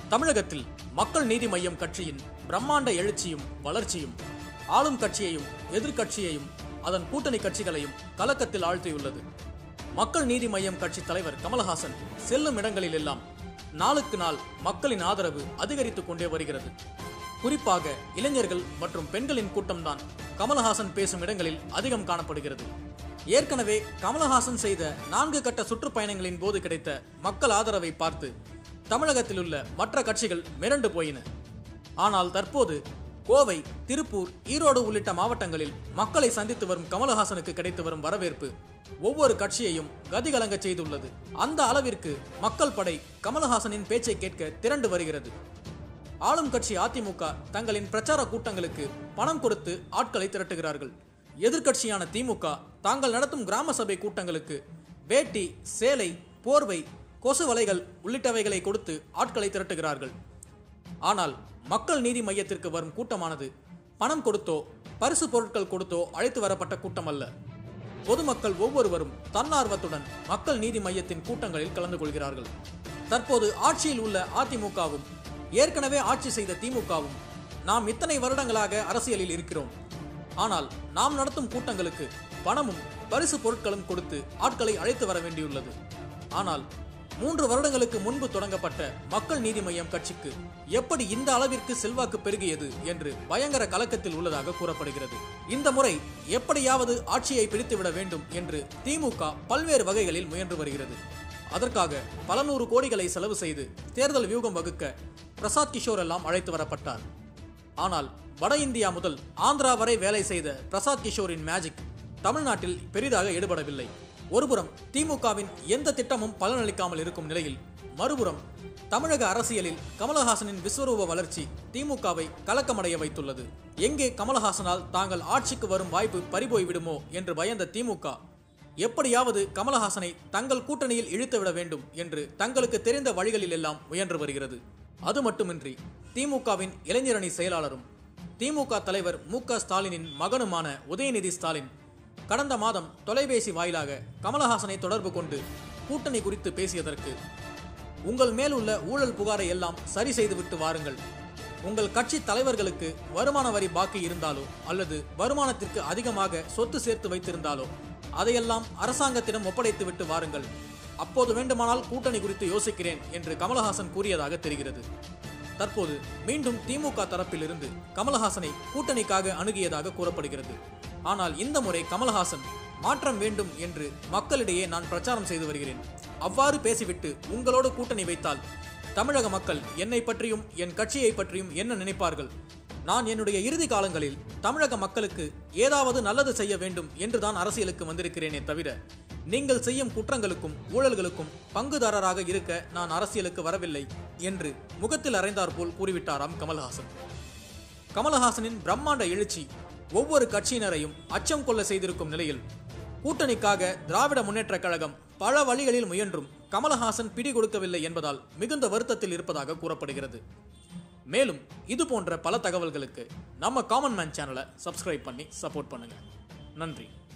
தமிழகத்தில் மக்கள் நீதி மய்யம் கட்சியின் பிரம்மாண்ட எழுச்சியும் வளர்ச்சியும் ஆளும் கட்சியையும் எதிர்க்கட்சியையும் அதன் கூட்டணி கட்சிகளையும் கலக்கத்தில் ஆழ்த்தியுள்ளது மக்கள் நீதி மய்யம் கட்சி தலைவர் கமலஹாசன் செல்லும் இடங்களில் எல்லாம் நாளுக்கு நாள் மக்களின் ஆதரவு அதிகரித்துக் கொண்டே வருகிறது குறிப்பாக இளைஞர்கள் மற்றும் பெண்களின் கூட்டம்தான் கமலஹாசன் பேசும் இடங்களில் அதிகம் காணப்படுகிறது ஏற்கனவே கமலஹாசன் செய்த நான்கு கட்ட சுற்றுப்பயணங்களின் போது கிடைத்த மக்கள் ஆதரவை பார்த்து தமிழகத்தில் உள்ள மற்ற கட்சிகள் மிரண்டு போயின ஆனால் தற்போது கோவை திருப்பூர் ஈரோடு உள்ளிட்ட மாவட்டங்களில் மக்களை சந்தித்து வரும் கமலஹாசனுக்கு கிடைத்து வரும் வரவேற்பு ஒவ்வொரு கட்சியையும் கதிகலங்க செய்துள்ளது அந்த அளவிற்கு மக்கள் படை கமலஹாசனின் பேச்சை கேட்க திரண்டு வருகிறது ஆளும் கட்சி அதிமுக தங்களின் பிரச்சார கூட்டங்களுக்கு பணம் கொடுத்து ஆட்களை திரட்டுகிறார்கள் எதிர்க்கட்சியான திமுக தாங்கள் நடத்தும் கிராம சபை கூட்டங்களுக்கு வேட்டி சேலை போர்வை கொசு வலைகள் உள்ளிட்டவைகளை கொடுத்து ஆட்களை திரட்டுகிறார்கள் ஆனால் மக்கள் நீதி மையத்திற்கு வரும் கூட்டமானது பணம் கொடுத்தோ பரிசு பொருட்கள் கொடுத்தோ அழைத்து வரப்பட்ட கூட்டம் அல்ல பொதுமக்கள் ஒவ்வொருவரும் தன்னார்வத்துடன் மக்கள் நீதி மையத்தின் கூட்டங்களில் கலந்து கொள்கிறார்கள் தற்போது ஆட்சியில் உள்ள அதிமுகவும் ஏற்கனவே ஆட்சி செய்த திமுகவும் நாம் இத்தனை வருடங்களாக அரசியலில் இருக்கிறோம் ஆனால் நாம் நடத்தும் கூட்டங்களுக்கு பணமும் பரிசு பொருட்களும் கொடுத்து ஆட்களை அழைத்து வர வேண்டியுள்ளது ஆனால் மூன்று வருடங்களுக்கு முன்பு தொடங்கப்பட்ட மக்கள் நீதி மய்யம் கட்சிக்கு எப்படி இந்த அளவிற்கு செல்வாக்கு பெருகியது என்று பயங்கர கலக்கத்தில் உள்ளதாக கூறப்படுகிறது இந்த முறை எப்படியாவது ஆட்சியை பிடித்துவிட வேண்டும் என்று திமுக பல்வேறு வகைகளில் முயன்று வருகிறது அதற்காக பல நூறு கோடிகளை செலவு செய்து தேர்தல் வியூகம் வகுக்க பிரசாத் கிஷோர் எல்லாம் அழைத்து வரப்பட்டார் ஆனால் வட இந்தியா முதல் ஆந்திரா வரை வேலை செய்த பிரசாத் கிஷோரின் மேஜிக் தமிழ்நாட்டில் பெரிதாக ஈடுபடவில்லை ஒருபுறம் திமுகவின் எந்த திட்டமும் பலனளிக்காமல் இருக்கும் நிலையில் மறுபுறம் தமிழக அரசியலில் கமலஹாசனின் விஸ்வரூப வளர்ச்சி திமுகவை கலக்கமடைய வைத்துள்ளது எங்கே கமலஹாசனால் தாங்கள் ஆட்சிக்கு வரும் வாய்ப்பு பறிபோய் விடுமோ என்று பயந்த திமுக எப்படியாவது கமலஹாசனை தங்கள் கூட்டணியில் இழுத்துவிட வேண்டும் என்று தங்களுக்கு தெரிந்த வழிகளில் எல்லாம் முயன்று வருகிறது அது மட்டுமின்றி திமுகவின் இளைஞரணி செயலாளரும் திமுக தலைவர் மு க ஸ்டாலினின் மகனுமான உதயநிதி ஸ்டாலின் கடந்த மாதம் தொலைபேசி வாயிலாக கமலஹாசனை தொடர்பு கொண்டு கூட்டணி குறித்து பேசியதற்கு உங்கள் மேல் உள்ள ஊழல் புகாரை எல்லாம் சரி செய்துவிட்டு வாருங்கள் உங்கள் கட்சி தலைவர்களுக்கு வருமான வரி பாக்கி இருந்தாலோ அல்லது வருமானத்திற்கு அதிகமாக சொத்து சேர்த்து வைத்திருந்தாலோ அதையெல்லாம் அரசாங்கத்திடம் ஒப்படைத்து விட்டு வாருங்கள் அப்போது வேண்டுமானால் கூட்டணி குறித்து யோசிக்கிறேன் என்று கமலஹாசன் கூறியதாக தெரிகிறது தற்போது மீண்டும் திமுக தரப்பிலிருந்து கமலஹாசனை கூட்டணிக்காக அணுகியதாக கூறப்படுகிறது ஆனால் இந்த முறை கமலஹாசன் மாற்றம் வேண்டும் என்று மக்களிடையே நான் பிரச்சாரம் செய்து வருகிறேன் அவ்வாறு பேசிவிட்டு உங்களோடு கூட்டணி வைத்தால் தமிழக மக்கள் என்னை பற்றியும் என் கட்சியை பற்றியும் என்ன நினைப்பார்கள் நான் என்னுடைய இறுதி காலங்களில் தமிழக மக்களுக்கு ஏதாவது நல்லது செய்ய வேண்டும் என்றுதான் அரசியலுக்கு வந்திருக்கிறேனே தவிர நீங்கள் செய்யும் குற்றங்களுக்கும் ஊழல்களுக்கும் பங்குதாரராக இருக்க நான் அரசியலுக்கு வரவில்லை என்று முகத்தில் அறைந்தார் போல் கூறிவிட்டாராம் கமல்ஹாசன் கமலஹாசனின் பிரம்மாண்ட எழுச்சி ஒவ்வொரு கட்சியினரையும் அச்சம் கொள்ள செய்திருக்கும் நிலையில் கூட்டணிக்காக திராவிட முன்னேற்றக் கழகம் பல வழிகளில் முயன்றும் கமலஹாசன் பிடி கொடுக்கவில்லை என்பதால் மிகுந்த வருத்தத்தில் இருப்பதாக கூறப்படுகிறது மேலும் இது போன்ற பல தகவல்களுக்கு நம்ம காமன் மேன் சேனலை சப்ஸ்கிரைப் பண்ணி சப்போர்ட் பண்ணுங்க நன்றி